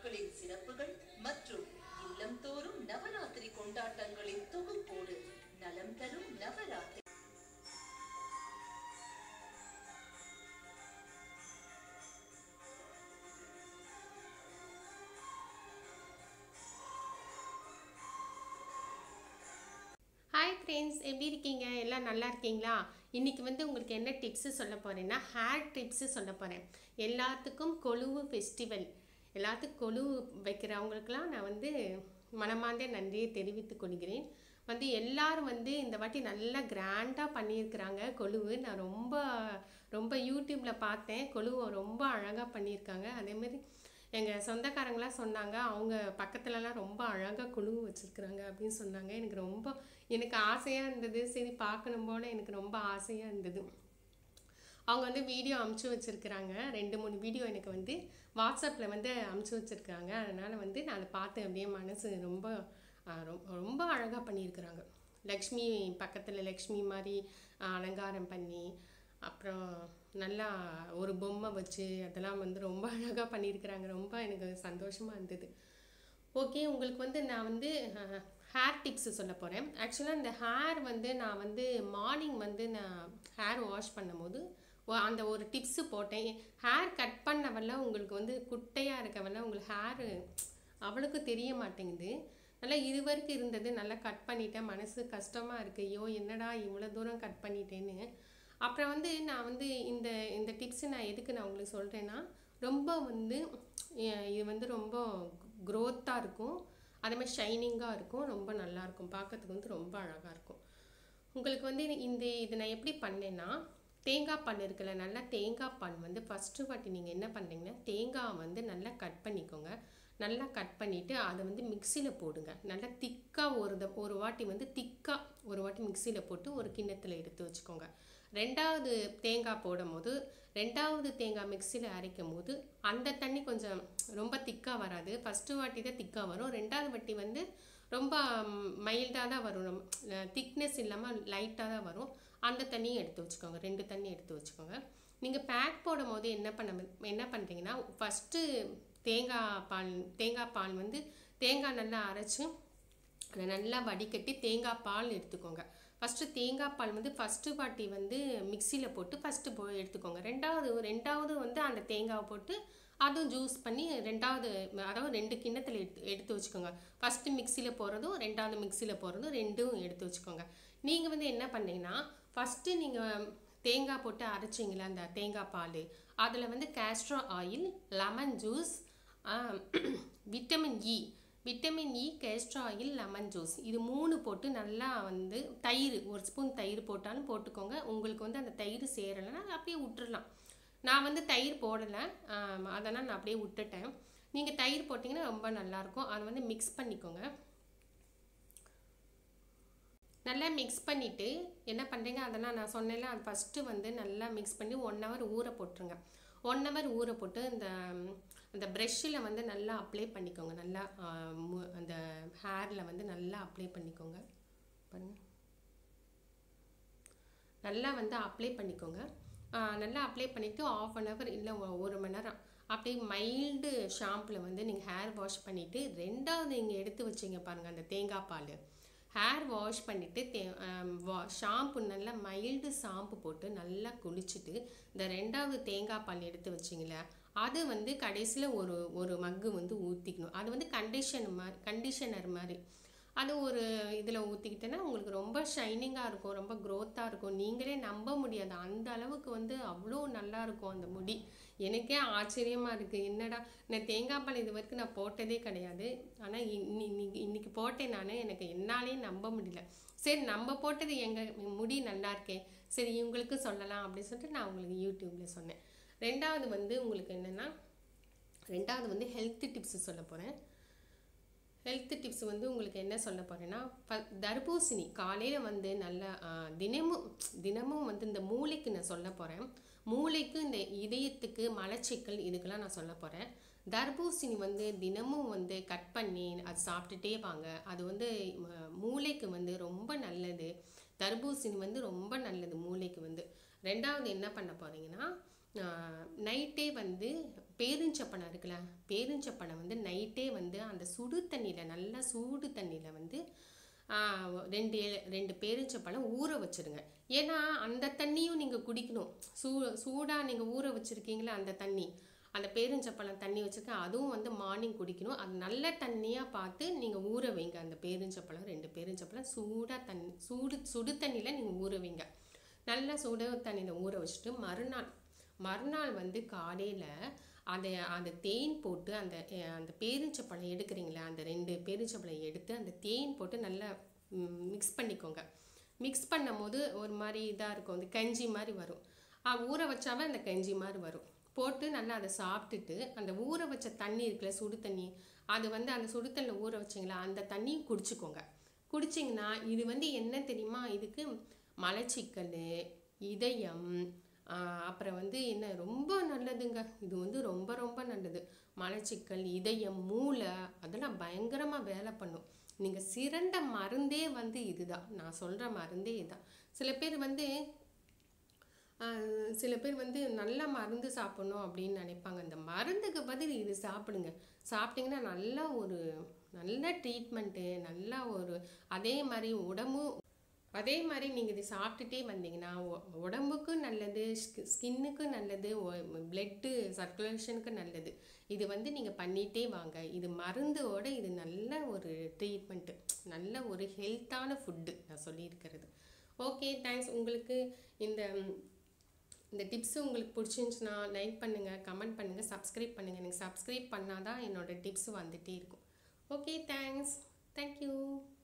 நாட்களின் சிறப்புகள் மற்றும் இல்லம்தோறும் நவராத்திரி கொண்டாட்டங்களின் தொகுப்போடு நலம் தரும் நவராத்திரி ஹாய் ஃப்ரெண்ட்ஸ் எப்படி இருக்கீங்க எல்லாம் நல்லா இருக்கீங்களா இன்றைக்கி வந்து உங்களுக்கு என்ன டிப்ஸு சொல்ல போகிறேன்னா ஹேர் டிப்ஸு சொல்ல போகிறேன் எல்லாத்துக்கும் கொழுவு ஃபெஸ்டிவல் எல்லாத்துக்கும் கொழுவு வைக்கிறவங்களுக்கெல்லாம் நான் வந்து மனமார்ந்த நன்றியை தெரிவித்துக் கொள்கிறேன் வந்து எல்லாரும் வந்து இந்த வாட்டி நல்லா கிராண்டாக பண்ணியிருக்கிறாங்க கொழுவு நான் ரொம்ப ரொம்ப யூடியூப்பில் பார்த்தேன் கொழுவை ரொம்ப அழகாக பண்ணியிருக்காங்க அதேமாரி எங்கள் சொந்தக்காரங்களாம் சொன்னாங்க அவங்க பக்கத்துலலாம் ரொம்ப அழகாக குழுவு வச்சுருக்குறாங்க அப்படின்னு சொன்னாங்க எனக்கு ரொம்ப எனக்கு ஆசையாக இருந்தது சரி பார்க்கணும் போல் எனக்கு ரொம்ப ஆசையாக இருந்தது அவங்க வந்து வீடியோ அமுச்சு வச்சுருக்குறாங்க ரெண்டு மூணு வீடியோ எனக்கு வந்து வாட்ஸ்அப்பில் வந்து அமுச்சு வச்சுருக்காங்க அதனால் வந்து நான் அதை பார்த்து அப்படியே மனசு ரொம்ப ஆ, ரொ- ரொம்ப அழகாக பண்ணியிருக்கிறாங்க லக்ஷ்மி பக்கத்தில் லக்ஷ்மி மாதிரி ஆ, அலங்காரம் பண்ணி அப்புறம் நல்லா ஒரு பொம்மை வச்சு அதெல்லாம் வந்து ரொம்ப அழகாக பண்ணியிருக்கிறாங்க ரொம்ப எனக்கு சந்தோஷமாக இருந்தது ஓகே உங்களுக்கு வந்து நான் வந்து ஹேர் டிப்ஸ் சொல்ல போகிறேன் ஆக்சுவலாக இந்த ஹேர் வந்து நான் வந்து மார்னிங் வந்து நான் ஹேர் வாஷ் பண்ணும்போது ஒ- அந்த ஒரு டிப்ஸு போட்டேன் ஹேர் கட் பண்ணவல்ல உங்களுக்கு வந்து குட்டையாக இருக்கவல்ல உங்களுக்கு ஹேர் அவளுக்கு தெரிய மாட்டேங்குது நல்லா இதுவரைக்கும் இருந்தது நல்லா கட் பண்ணிட்டேன் மனசு கஷ்டமாக இருக்குது ஐயோ என்னடா இவ்வளோ தூரம் கட் பண்ணிட்டேன்னு அப்புறம் வந்து நான் வந்து இந்த இந்த டிப்ஸு நான் எதுக்கு நான் உங்களுக்கு சொல்கிறேன்னா ரொம்ப வந்து அஹ் இது வந்து ரொம்ப க்ரோத்தாக இருக்கும் அதே மாதிரி ஷைனிங்காக இருக்கும் ரொம்ப நல்லா இருக்கும் பார்க்கறதுக்கு வந்து ரொம்ப அழகாக இருக்கும் உங்களுக்கு வந்து இந்த இது நான் எப்படி பண்ணேன்னா தேங்காய் பால் இருக்குல்ல நல்லா தேங்காய் பால் வந்து ஃபஸ்ட்டு வாட்டி நீங்கள் என்ன பண்ணுறீங்கன்னா தேங்காய் வந்து நல்லா கட் பண்ணிக்கோங்க நல்லா கட் பண்ணிவிட்டு அதை வந்து மிக்சியில் போடுங்க நல்லா திக்காக ஒரு த ஒரு வாட்டி வந்து திக்காக ஒரு வாட்டி மிக்சியில் போட்டு ஒரு கிண்ணத்தில் எடுத்து வச்சுக்கோங்க ரெண்டாவது தேங்காய் போடும் போது ரெண்டாவது தேங்காய் மிக்சியில் அரைக்கும் போது அந்த தண்ணி கொஞ்சம் ரொம்ப திக்காக வராது ஃபஸ்ட்டு வாட்டி தான் திக்காக வரும் ரெண்டாவது வாட்டி வந்து ரொம்ப மைல்டாக தான் வரும் திக்னஸ் இல்லாமல் லைட்டாக தான் வரும் அந்த தண்ணியும் எடுத்து வச்சுக்கோங்க ரெண்டு தண்ணி எடுத்து வச்சுக்கோங்க நீங்கள் பேக் போடும் போது என்ன பண்ண என்ன பண்ணுறீங்கன்னா ஃபஸ்ட்டு தேங்காய் பால் தேங்காய் பால் வந்து தேங்காய் நல்லா அரைச்சி அதை நல்லா வடிகட்டி தேங்காய் பால் எடுத்துக்கோங்க ஃபஸ்ட்டு தேங்காய் பால் வந்து ஃபஸ்ட்டு வாட்டி வந்து மிக்சியில் போட்டு ஃபஸ்ட்டு போ எடுத்துக்கோங்க ரெண்டாவது ரெண்டாவது வந்து அந்த தேங்காவை போட்டு அதுவும் ஜூஸ் பண்ணி ரெண்டாவது அதாவது ரெண்டு கிண்ணத்தில் எடுத்து எடுத்து வச்சுக்கோங்க ஃபஸ்ட்டு மிக்சியில் போடுறதும் ரெண்டாவது மிக்சியில் போடுறதும் ரெண்டும் எடுத்து வச்சுக்கோங்க நீங்கள் வந்து என்ன பண்ணீங்கன்னா ஃபஸ்ட்டு நீங்கள் தேங்காய் போட்டு அரைச்சிங்களா அந்த தேங்காய் பால் அதில் வந்து castor oil lemon juice vitamin E vitamin E castor oil lemon juice இது மூணு போட்டு நல்லா வந்து தயிர் ஒரு ஸ்பூன் தயிர் போட்டாலும் போட்டுக்கோங்க உங்களுக்கு வந்து அந்த தயிர் சேரலைன்னா அப்படியே விட்டுறலாம் நான் வந்து தயிர் போடலை அதனால் நான் அப்படியே விட்டுட்டேன் நீங்கள் தயிர் போட்டிங்கன்னா ரொம்ப நல்லாயிருக்கும் அதை வந்து மிக்ஸ் பண்ணிக்கோங்க நல்லா மிக்ஸ் பண்ணிவிட்டு என்ன பண்ணுறீங்க அதெல்லாம் நான் சொன்னேன்ல அது ஃபஸ்ட்டு வந்து நல்லா மிக்ஸ் பண்ணி ஒன் ஹவர் ஊற போட்டுருங்க ஒன் ஹவர் ஊற போட்டு இந்த ம், அந்த ப்ரெஷ்ஷில் வந்து நல்லா அப்ளை பண்ணிக்கோங்க நல்லா ஆ, மு- அந்த ஹேரில் வந்து நல்லா அப்ளை பண்ணிக்கோங்க பாருங்க நல்லா வந்து அப்ளை பண்ணிக்கோங்க ஆ, நல்லா அப்ளை பண்ணிவிட்டு ஆஃப் அன் ஹவர் இல்லை ஒரு மணி நேரம் அப்படியே மைல்டு ஷாம்பில் வந்து நீங்கள் ஹேர் வாஷ் பண்ணிவிட்டு ரெண்டாவது நீங்கள் எடுத்து வச்சீங்க பாருங்கள் அந்த தேங்காய் பால் ஹேர் வாஷ் பண்ணிவிட்டு தே வா ஷாம்பு நல்லா மைல்டு ஷாம்பு போட்டு நல்லா குளிச்சுட்டு இந்த ரெண்டாவது தேங்காய் பால் எடுத்து வச்சிங்களே அது வந்து கடைசியில் ஒரு ஒரு மக்கு வந்து ஊற்றிக்கணும் அது வந்து கண்டிஷன் மாதிரி கண்டிஷனர் மாதிரி அது ஒரு இதில் ஊற்றிக்கிட்டேன்னா உங்களுக்கு ரொம்ப ஷைனிங்காக இருக்கும் ரொம்ப க்ரோத்தாக இருக்கும் நீங்களே நம்ப முடியாது அந்த அளவுக்கு வந்து அவ்வளோ நல்லா இருக்கும் அந்த முடி எனக்கே ஆச்சரியமாக இருக்குது என்னடா நான் தேங்காய் பால் இது வரைக்கும் நான் போட்டதே கிடையாது ஆனால் இன்னைக்கு இன்னைக்கு போட்டேன் நான் எனக்கு என்னாலே நம்ப முடியல சரி நம்ம போட்டது எங்கள் முடி நல்லா இருக்கே சரி இவங்களுக்கு சொல்லலாம் அப்படின்னு சொல்லிட்டு நான் உங்களுக்கு யூடியூப்பில் சொன்னேன் ரெண்டாவது வந்து உங்களுக்கு என்னென்னா ரெண்டாவது வந்து ஹெல்த் டிப்ஸ் சொல்ல போகிறேன் ஹெல்த் டிப்ஸ் வந்து உங்களுக்கு என்ன சொல்ல போகிறேன்னா ப- தர்பூசணி காலையில் வந்து நல்லா ஆ, தினமும் தினமும் வந்து இந்த மூளைக்கு நான் சொல்ல போகிறேன் மூளைக்கு இந்த இதயத்துக்கு மலச்சிக்கல் இதுக்கெல்லாம் நான் சொல்ல போகிறேன் தர்பூசணி வந்து தினமும் வந்து கட் பண்ணி அது சாப்பிட்டுட்டே வாங்க அது வந்து ம- மூளைக்கு வந்து ரொம்ப நல்லது தர்பூசணி வந்து ரொம்ப நல்லது மூளைக்கு வந்து ரெண்டாவது என்ன பண்ண போகிறீங்கன்னா நைட்டே வந்து பேரிஞ்சப்பழம் இருக்குல்ல பேரிஞ்சப்பழம் வந்து நைட்டே வந்து அந்த சுடு தண்ணியில் நல்லா சூடு தண்ணியில் வந்து ஆஹ், ரெண்டு ஏ- ரெண்டு பேரிச்சப்பழம் ஊற வச்சிருங்க ஏன்னா அந்த தண்ணியும் நீங்கள் குடிக்கணும் சூ சூடாக நீங்கள் ஊற வச்சுருக்கீங்களா அந்த தண்ணி அந்த பேரிஞ்சப்பழம் தண்ணி வச்சுருக்கேன் அதுவும் வந்து மார்னிங் குடிக்கணும் அது நல்ல தண்ணியாக பார்த்து நீங்கள் ஊற வைங்க அந்த பேரிஞ்சப்பழம் ரெண்டு பேரிஞ்சப்பழம் சூடாக தண்ணி சூடு சுடு தண்ணியில் நீங்கள் ஊற வைங்க நல்லா சுடு தண்ணியில் ஊற வச்சுட்டு மறுநாள் மறுநாள் வந்து காலையில் அதை அந்த தேன் போட்டு அந்த அஹ், அந்த பேரிச்சப்பழம் எடுக்கிறீங்களா அந்த ரெண்டு பேரிச்சப்பழம் எடுத்து அந்த தேன் போட்டு நல்லா மிக்ஸ் பண்ணிக்கோங்க மிக்ஸ் பண்ணும்போது ஒரு மாதிரி இதாக இருக்கும் அந்த கஞ்சி மாதிரி வரும் ஆ, ஊற வச்சாவே அந்த கஞ்சி மாதிரி வரும் போட்டு நல்லா அதை சாப்பிட்டுட்டு அந்த ஊற வச்ச தண்ணி இருக்குல்ல சுடு தண்ணி அது வந்து அந்த சுடு தண்ணியில் ஊற வச்சிங்களா அந்த தண்ணியும் குடிச்சுக்கோங்க குடிச்சிங்கன்னா இது வந்து என்ன தெரியுமா இதுக்கு மலச்சிக்கல் இதயம் ஆஹ் அப்புறம் வந்து என்ன ரொம்ப நல்லதுங்க இது வந்து ரொம்ப ரொம்ப நல்லது மலச்சிக்கல் இதயம் மூளை அதெல்லாம் பயங்கரமாக வேலை பண்ணும் நீங்கள் சிறந்த மருந்தே வந்து இதுதான் நான் சொல்கிற மருந்தே இதுதான் சில பேர் வந்து ஆஹ் சில பேர் வந்து நல்ல மருந்து சாப்பிடணும் அப்படின்னு நினைப்பாங்க இந்த மருந்துக்கு பதில் இது சாப்பிடுங்க சாப்பிட்டீங்கன்னா நல்ல ஒரு நல்ல ட்ரீட்மெண்ட்டு நல்ல ஒரு அதே மாதிரி உடம்பும் அதே மாதிரி நீங்கள் இது சாப்பிட்டுட்டே வந்தீங்கன்னா உ- உடம்புக்கும் நல்லது ஸ்கின்னுக்கும் நல்லது பிளட்டு சர்க்குலேஷனுக்கு நல்லது இது வந்து நீங்கள் பண்ணிகிட்டே வாங்க இது மருந்தோட இது நல்ல ஒரு ட்ரீட்மெண்ட்டு நல்ல ஒரு ஹெல்த்தான ஃபுட்டு நான் சொல்லியிருக்கிறது ஓகே தேங்க்ஸ் உங்களுக்கு இந்த ம், இந்த டிப்ஸு உங்களுக்கு பிடிச்சிருந்துச்சுன்னா லைக் பண்ணுங்கள் கமெண்ட் பண்ணுங்கள் சப்ஸ்கிரைப் பண்ணுங்கள் எனக்கு சப்ஸ்கிரைப் பண்ணால் தான் என்னோட டிப்ஸ் வந்துகிட்டே இருக்கும் ஓகே தேங்க்ஸ் தேங்க்யூ